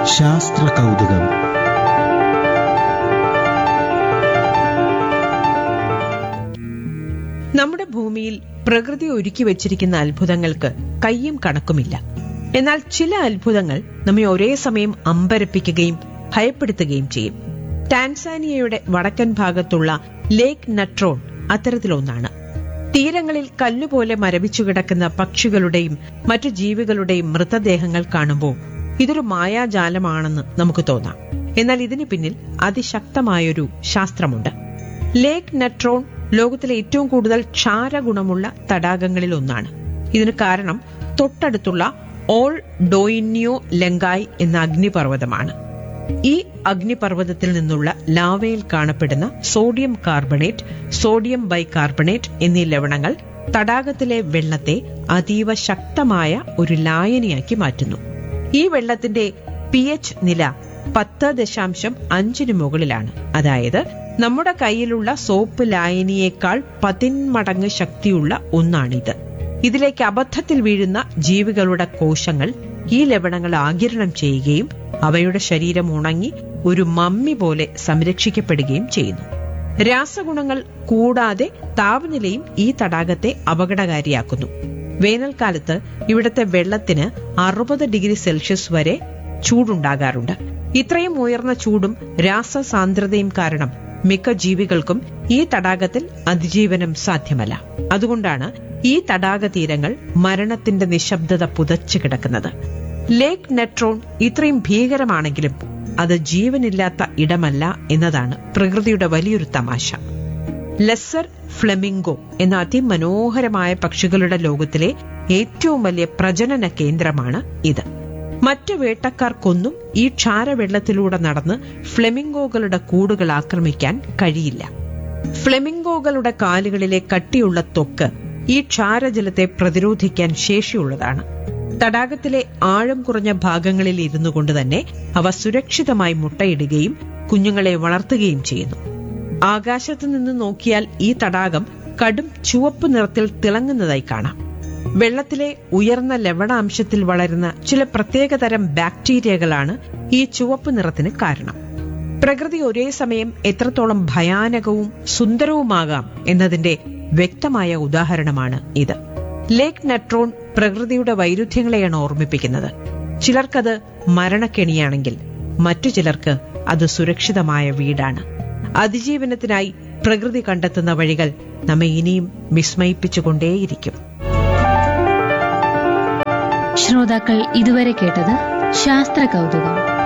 ശാസ്ത്ര കൗതുകം നമ്മുടെ ഭൂമിയിൽ പ്രകൃതി ഒരുക്കി വെച്ചിരിക്കുന്ന അത്ഭുതങ്ങൾക്ക് കയ്യും കണക്കുമില്ല എന്നാൽ ചില അത്ഭുതങ്ങൾ നമ്മെ ഒരേ സമയം അമ്പരപ്പിക്കുകയും ഭയപ്പെടുത്തുകയും ചെയ്യും ടാൻസാനിയയുടെ വടക്കൻ ഭാഗത്തുള്ള ലേക്ക് നട്രോൺ അത്തരത്തിലൊന്നാണ് തീരങ്ങളിൽ കല്ലുപോലെ മരവിച്ചു കിടക്കുന്ന പക്ഷികളുടെയും മറ്റു ജീവികളുടെയും മൃതദേഹങ്ങൾ കാണുമ്പോൾ ഇതൊരു മായാജാലമാണെന്ന് നമുക്ക് തോന്നാം എന്നാൽ ഇതിന് പിന്നിൽ അതിശക്തമായൊരു ശാസ്ത്രമുണ്ട് ലേക്ക് നട്രോൺ ലോകത്തിലെ ഏറ്റവും കൂടുതൽ ക്ഷാരഗുണമുള്ള തടാകങ്ങളിൽ ഒന്നാണ് ഇതിന് കാരണം തൊട്ടടുത്തുള്ള ഓൾ ഡോയിന്യോ ലെങ്കായ് എന്ന അഗ്നിപർവ്വതമാണ് ഈ അഗ്നിപർവ്വതത്തിൽ നിന്നുള്ള ലാവയിൽ കാണപ്പെടുന്ന സോഡിയം കാർബണേറ്റ് സോഡിയം ബൈകാർബണേറ്റ് എന്നീ ലവണങ്ങൾ തടാകത്തിലെ വെള്ളത്തെ അതീവ ശക്തമായ ഒരു ലായനിയാക്കി മാറ്റുന്നു ഈ വെള്ളത്തിന്റെ പി എച്ച് നില പത്ത് ദശാംശം അഞ്ചിന് മുകളിലാണ് അതായത് നമ്മുടെ കയ്യിലുള്ള സോപ്പ് ലായനിയേക്കാൾ പതിന്മടങ്ങ് ശക്തിയുള്ള ഒന്നാണിത് ഇതിലേക്ക് അബദ്ധത്തിൽ വീഴുന്ന ജീവികളുടെ കോശങ്ങൾ ഈ ലവണങ്ങൾ ആകിരണം ചെയ്യുകയും അവയുടെ ശരീരം ഉണങ്ങി ഒരു മമ്മി പോലെ സംരക്ഷിക്കപ്പെടുകയും ചെയ്യുന്നു രാസഗുണങ്ങൾ കൂടാതെ താപനിലയും ഈ തടാകത്തെ അപകടകാരിയാക്കുന്നു വേനൽക്കാലത്ത് ഇവിടുത്തെ വെള്ളത്തിന് അറുപത് ഡിഗ്രി സെൽഷ്യസ് വരെ ചൂടുണ്ടാകാറുണ്ട് ഇത്രയും ഉയർന്ന ചൂടും രാസസാന്ദ്രതയും കാരണം മിക്ക ജീവികൾക്കും ഈ തടാകത്തിൽ അതിജീവനം സാധ്യമല്ല അതുകൊണ്ടാണ് ഈ തടാക തീരങ്ങൾ മരണത്തിന്റെ നിശബ്ദത പുതച്ചു കിടക്കുന്നത് ലേക്ക് നെട്രോൺ ഇത്രയും ഭീകരമാണെങ്കിലും അത് ജീവനില്ലാത്ത ഇടമല്ല എന്നതാണ് പ്രകൃതിയുടെ വലിയൊരു തമാശ ലെസർ ഫ്ലെമിംഗോ എന്ന അതിമനോഹരമായ പക്ഷികളുടെ ലോകത്തിലെ ഏറ്റവും വലിയ പ്രജനന കേന്ദ്രമാണ് ഇത് മറ്റു വേട്ടക്കാർക്കൊന്നും ഈ ക്ഷാരവെള്ളത്തിലൂടെ നടന്ന് ഫ്ലെമിംഗോകളുടെ കൂടുകൾ ആക്രമിക്കാൻ കഴിയില്ല ഫ്ലെമിംഗോകളുടെ കാലുകളിലെ കട്ടിയുള്ള ത്വക്ക് ഈ ക്ഷാരജലത്തെ പ്രതിരോധിക്കാൻ ശേഷിയുള്ളതാണ് തടാകത്തിലെ ആഴം കുറഞ്ഞ ഭാഗങ്ങളിൽ ഇരുന്നു കൊണ്ട് തന്നെ അവ സുരക്ഷിതമായി മുട്ടയിടുകയും കുഞ്ഞുങ്ങളെ വളർത്തുകയും ചെയ്യുന്നു ആകാശത്ത് നിന്ന് നോക്കിയാൽ ഈ തടാകം കടും ചുവപ്പ് നിറത്തിൽ തിളങ്ങുന്നതായി കാണാം വെള്ളത്തിലെ ഉയർന്ന ലവണാംശത്തിൽ വളരുന്ന ചില പ്രത്യേകതരം ബാക്ടീരിയകളാണ് ഈ ചുവപ്പ് നിറത്തിന് കാരണം പ്രകൃതി ഒരേ സമയം എത്രത്തോളം ഭയാനകവും സുന്ദരവുമാകാം എന്നതിന്റെ വ്യക്തമായ ഉദാഹരണമാണ് ഇത് ലേക്ക് നട്രോൺ പ്രകൃതിയുടെ വൈരുദ്ധ്യങ്ങളെയാണ് ഓർമ്മിപ്പിക്കുന്നത് ചിലർക്കത് മരണക്കെണിയാണെങ്കിൽ മറ്റു ചിലർക്ക് അത് സുരക്ഷിതമായ വീടാണ് അതിജീവനത്തിനായി പ്രകൃതി കണ്ടെത്തുന്ന വഴികൾ നമ്മെ ഇനിയും വിസ്മയിപ്പിച്ചുകൊണ്ടേയിരിക്കും ശ്രോതാക്കൾ ഇതുവരെ കേട്ടത് ശാസ്ത്ര കൗതുകം